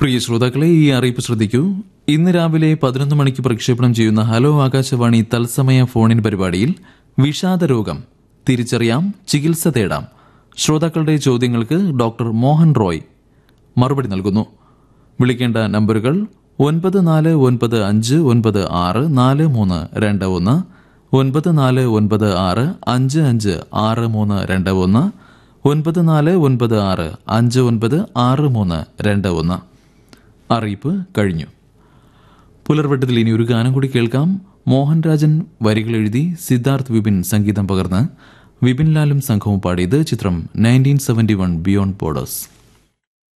പ്രിയ ശ്രോതാക്കളെ ഈ അറിയിപ്പ് ശ്രദ്ധിക്കൂ ഇന്ന് രാവിലെ പതിനൊന്ന് മണിക്ക് പ്രക്ഷേപണം ചെയ്യുന്ന ഹലോ ആകാശവാണി തത്സമയ ഫോണിൻ പരിപാടിയിൽ വിഷാദ രോഗം തിരിച്ചറിയാം ചികിത്സ തേടാം ശ്രോതാക്കളുടെ ചോദ്യങ്ങൾക്ക് ഡോക്ടർ മോഹൻ റോയ് മറുപടി നൽകുന്നു വിളിക്കേണ്ട നമ്പറുകൾ ഒൻപത് നാല് ഒൻപത് അഞ്ച് ഒൻപത് ആറ് നാല് മൂന്ന് രണ്ട് ഒന്ന് ഒൻപത് നാല് ഒൻപത് ആറ് അഞ്ച് അഞ്ച് ആറ് മൂന്ന് രണ്ട് ഒന്ന് ഒൻപത് നാല് ഒൻപത് ആറ് അഞ്ച് ഒൻപത് ആറ് മൂന്ന് രണ്ട് ഒന്ന് അറിയിപ്പ് കഴിഞ്ഞു പുലർവട്ടത്തിൽ ഇനി ഒരു ഗാനം കൂടി കേൾക്കാം മോഹൻരാജൻ വരികൾ എഴുതി സിദ്ധാർത്ഥ് വിപിൻ സംഗീതം പകർന്ന് വിപിൻ ലാലും സംഘവും പാടിയത് ചിത്രം nineteen seventy one beyond borders